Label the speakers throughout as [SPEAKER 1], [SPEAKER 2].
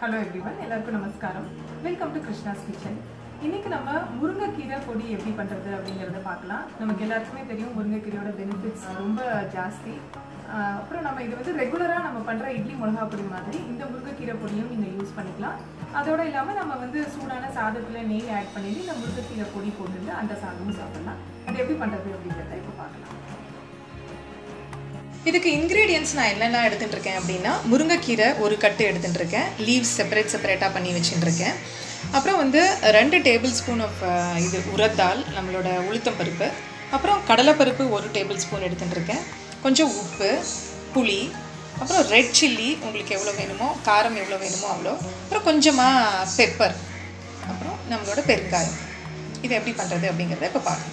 [SPEAKER 1] hello everyone எல்லாருக்கும் நமஸ்காரம் welcome to Krishna's kitchen இன்னைக்கு நம்ம முருங்கைக்கீரை பொடி எப்படி பண்ணுறது அப்படிங்கிறத பார்க்கலாம் நமக்கு எல்லாருக்குமே தெரியும் முருங்கைக்கீரையோட பெனிஃபிட்ஸ் ரொம்ப ஜாஸ்தி ஆஹ் அப்புறம் நம்ம இது வந்து ரெகுலராக நம்ம பண்ணுற இட்லி மிளகா பொடி மாதிரி இந்த முருங்கைக்கீரை பொடியும் நீங்கள் யூஸ் பண்ணிக்கலாம் அதோட இல்லாமல் நம்ம வந்து சூடான சாதத்தில் நெய் ஆட் பண்ணிட்டு இந்த முருங்கைக்கீரை பொடி போட்டுட்டு அந்த சாதமும் சாப்பிடலாம் அது எப்படி பண்ணுறது அப்படிங்கிறத இப்போ பார்க்கலாம்
[SPEAKER 2] இதுக்கு இன்க்ரீடியன்ஸ் நான் என்னென்ன எடுத்துட்டு இருக்கேன் அப்படின்னா முருங்கைக்கீரை ஒரு கட்டு எடுத்துட்டு இருக்கேன் லீவ்ஸ் செப்பரேட் செப்பரேட்டாக பண்ணி வச்சுட்டு இருக்கேன் அப்புறம் வந்து ரெண்டு டேபிள் ஸ்பூன் ஆஃப் இது உரத்தால் நம்மளோட உளுத்தம் பருப்பு அப்புறம் கடலைப்பருப்பு ஒரு டேபிள் ஸ்பூன் எடுத்துட்டு இருக்கேன் கொஞ்சம் உப்பு புளி அப்புறம் ரெட் சில்லி உங்களுக்கு எவ்வளோ வேணுமோ காரம் எவ்வளோ வேணுமோ அவ்வளோ அப்புறம் கொஞ்சமாக பெப்பர் அப்புறம் நம்மளோட பெருங்காயம் இது எப்படி பண்ணுறது அப்படிங்கிறத இப்போ பார்க்கலாம்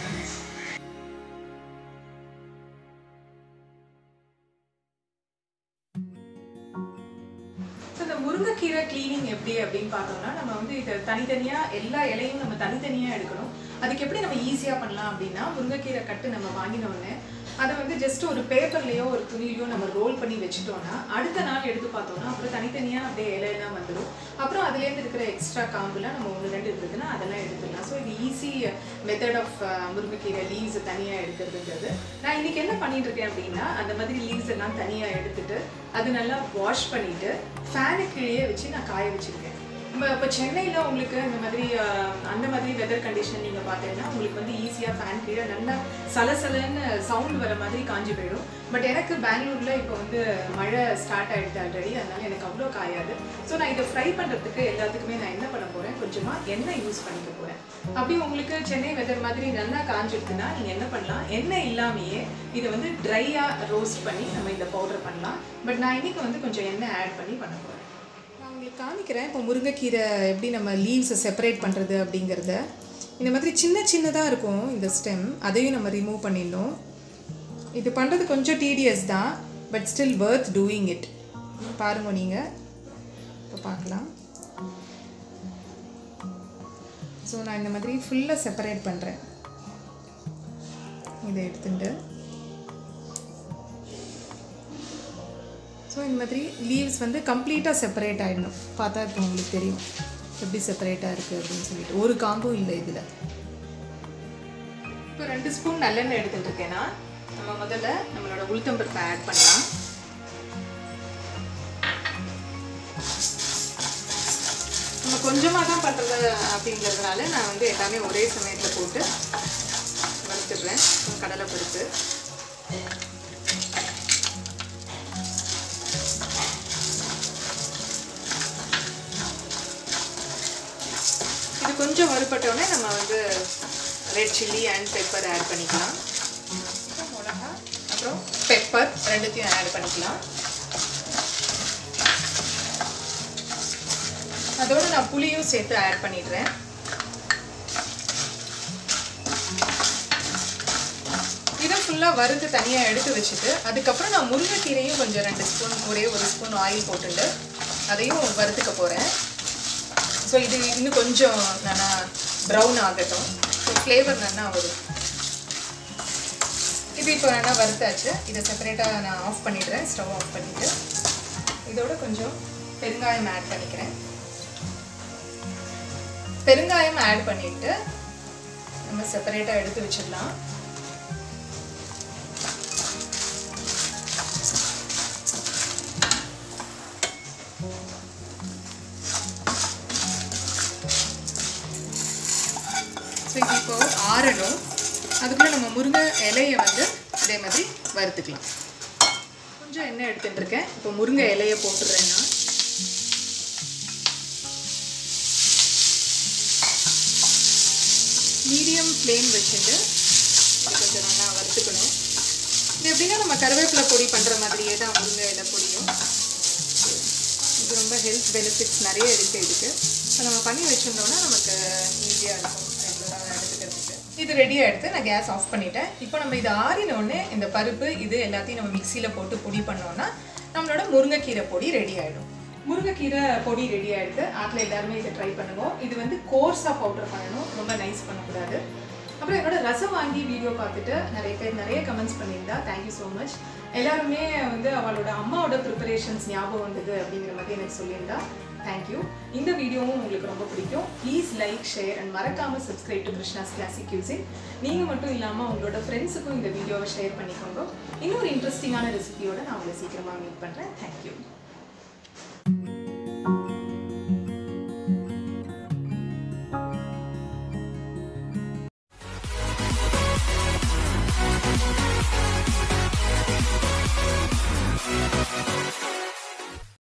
[SPEAKER 1] ஸோ இந்த முருங்கைக்கீரை க்ளீனிங் எப்படி அப்படின்னு பார்த்தோம்னா நம்ம வந்து இதை தனித்தனியாக எல்லா இலையும் நம்ம தனித்தனியாக எடுக்கணும் அதுக்கு எப்படி நம்ம ஈஸியாக பண்ணலாம் அப்படின்னா முருங்கைக்கீரை கட்டு நம்ம வாங்கின உடனே அதை வந்து ஜஸ்ட் ஒரு பேப்பர்லேயோ ஒரு துணிலையோ நம்ம ரோல் பண்ணி வச்சுட்டோம்னா அடுத்த நாள் எடுத்து பார்த்தோம்னா அப்புறம் தனித்தனியாக அப்படியே இலையெல்லாம் வந்துடும் அப்புறம் அதுலேருந்து இருக்கிற எக்ஸ்ட்ரா காம்புலாம் நம்ம ஒன்று ரெண்டு இருக்குதுன்னா அதெல்லாம் எடுத்துடலாம் ஸோ இது ஈஸி மெத்தட் ஆஃப் முருங்கைக்கீரை லீவ்ஸ் தனியாக எடுக்கிறதுங்கிறது நான் இன்னைக்கு என்ன பண்ணிட்டு இருக்கேன் அப்படின்னா அந்த மாதிரி லீவ்ஸ் எல்லாம் தனியாக எடுத்துட்டு அது நல்லா வாஷ் பண்ணிட்டு ஃபேனு கீழே வச்சு நான் காய வச்சிருக்கேன் நம்ம இப்போ சென்னையில் உங்களுக்கு இந்த மாதிரி அஹ், அந்த மாதிரி வெதர் கண்டிஷன் நீங்கள் பார்த்தீங்கன்னா உங்களுக்கு வந்து ஈஸியாக ஃபேன் கீழே நல்லா சலசலன்னு சவுண்ட் வர மாதிரி காஞ்சி போயிடும் பட் எனக்கு பெங்களூரில் இப்போ வந்து மழை ஸ்டார்ட் ஆகிடுது ஆல்ரெடி அதனால எனக்கு அவ்வளோ காயாது ஸோ நான் இதை ஃப்ரை பண்ணுறதுக்கு எல்லாத்துக்குமே நான் என்ன பண்ண போகிறேன் கொஞ்சமாக எண்ணெய் யூஸ் பண்ணிக்க போகிறேன் அப்படி உங்களுக்கு சென்னை வெதர் மாதிரி நல்லா காஞ்சிடுதுன்னா நீங்கள் என்ன பண்ணலாம் எண்ணெய் இல்லாமையே இதை வந்து ட்ரையாக ரோஸ்ட் பண்ணி நம்ம இந்த பவுடர் பண்ணலாம் பட் நான் இன்னைக்கு வந்து கொஞ்சம் எண்ணெய் ஆட் பண்ணி பண்ண போகிறேன்
[SPEAKER 2] நான் உங்களுக்கு காமிக்கிறேன் இப்போ முருங்கைக்கீரை எப்படி நம்ம லீவ்ஸை செப்பரேட் பண்ணுறது அப்படிங்கிறத இந்த மாதிரி சின்ன சின்னதாக இருக்கும் இந்த ஸ்டெம் அதையும் நம்ம ரிமூவ் பண்ணிடணும் இது பண்ணுறது கொஞ்சம் டிடிஎஸ் தான் but still worth doing it பாருங்க நீங்கள் இப்போ பார்க்கலாம் ஸோ நான் இந்த மாதிரி ஃபுல்லாக செப்பரேட் பண்ணுறேன் இதை எடுத்துட்டு ஸோ இந்த மாதிரி லீவ்ஸ் வந்து கம்ப்ளீட்டாக செப்பரேட் ஆகிடணும் பார்த்தா இப்போ உங்களுக்கு தெரியும் எப்படி செப்பரேட்டாக இருக்குது அப்படின்னு சொல்லிட்டு ஒரு காம்பும் இல்லை இதில்
[SPEAKER 1] இப்போ ரெண்டு ஸ்பூன் நல்லெண்ணெய் எடுத்துட்டு இருக்கேன்னா நம்ம முதல்ல நம்மளோட உளுத்தம்பருப்பை ஆட் பண்ணலாம் நம்ம கொஞ்சமாக தான் பண்ணுறது அப்படிங்கிறதுனால நான் வந்து எல்லாமே ஒரே சமயத்தில் போட்டு வறுத்துடுறேன் கடலைப்பருப்பு இது கொஞ்சம் வறுபட்டோடனே நம்ம வந்து red chilli and pepper add பண்ணிக்கலாம் அப்புறம் மிளகா அப்புறம் பெப்பர் ரெண்டுத்தையும் ஆட் பண்ணிக்கலாம் அதோட நான் புளியும் சேர்த்து ஆட் பண்ணிடுறேன் இதை ஃபுல்லாக வறுத்து தனியாக எடுத்து வச்சுட்டு அதுக்கப்புறம் நான் முருங்கைக்கீரையும் கொஞ்சம் ரெண்டு ஸ்பூன் ஒரே ஒரு ஸ்பூன் ஆயில் போட்டுட்டு அதையும் வறுத்துக்க போகிறேன் ஸோ இது இன்னும் கொஞ்சம் நல்லா ப்ரௌன் ஆகட்டும் ஸோ ஃப்ளேவர் நல்லா வரும் இது இப்போ நல்லா வறுத்தாச்சு இதை செப்பரேட்டாக நான் ஆஃப் பண்ணிடுறேன் ஸ்டவ் ஆஃப் பண்ணிவிட்டு இதோட கொஞ்சம் பெருங்காயம் ஆட் பண்ணிக்கிறேன் பெருங்காயம் ஆட் பண்ணிட்டு நம்ம செப்பரேட்டாக எடுத்து வச்சிடலாம் ஸோ இது இப்போ ஆறணும் அதுக்குள்ளே நம்ம முருங்கை இலையை வந்து இதே மாதிரி வறுத்துக்கலாம் கொஞ்சம் எண்ணெய் எடுத்துட்டு இருக்கேன் இப்போ முருங்கை இலையை போட்டுடுறேன் நான் மீடியம் ஃப்ளேம் வச்சுட்டு இது கொஞ்சம் நல்லா வறுத்துக்கணும் இது எப்படின்னா நம்ம கருவேப்பிலை பொடி பண்ணுற மாதிரியே தான் முருங்கை இலை பொடியும் இது ரொம்ப ஹெல்த் பெனிஃபிட்ஸ் நிறைய இருக்குது இதுக்கு ஸோ நம்ம பண்ணி வச்சுருந்தோம்னா நமக்கு ஈஸியாக இருக்கும் ரெகுலராக எடுத்துக்கிறதுக்கு இது ரெடியாக எடுத்து நான் கேஸ் ஆஃப் பண்ணிட்டேன் இப்போ நம்ம இது ஆறினோடனே இந்த பருப்பு இது எல்லாத்தையும் நம்ம மிக்சியில் போட்டு பொடி பண்ணோன்னா நம்மளோட முருங்கைக்கீரை பொடி ரெடி ஆகிடும் முருங்கைக்கீரை பொடி ரெடி ஆகிடுது ஆட்டில் எல்லாருமே இதை ட்ரை பண்ணுவோம் இது வந்து கோர்ஸாக பவுடர் பண்ணணும் ரொம்ப நைஸ் பண்ணக்கூடாது அப்புறம் என்னோட ரசம் வாங்கி வீடியோ பார்த்துட்டு நிறைய பேர் நிறைய கமெண்ட்ஸ் பண்ணியிருந்தா தேங்க்யூ ஸோ மச் எல்லாருமே வந்து அவளோட அம்மாவோட ப்ரிப்பரேஷன்ஸ் ஞாபகம் வந்தது அப்படிங்கிற மாதிரி எனக்கு சொல்லியிருந்தா தேங்க்யூ இந்த வீடியோவும் உங்களுக்கு ரொம்ப பிடிக்கும் ப்ளீஸ் லைக் ஷேர் அண்ட் மறக்காமல் subscribe to Krishna's classic cuisine நீங்கள் மட்டும் இல்லாமல் உங்களோட ஃப்ரெண்ட்ஸுக்கும் இந்த வீடியோவை ஷேர் பண்ணிக்கோங்க இன்னொரு இன்ட்ரெஸ்டிங்கான ரெசிபியோட நான் உங்களை சீக்கிரமாக மீட் பண்ணுறேன் தேங்க்யூ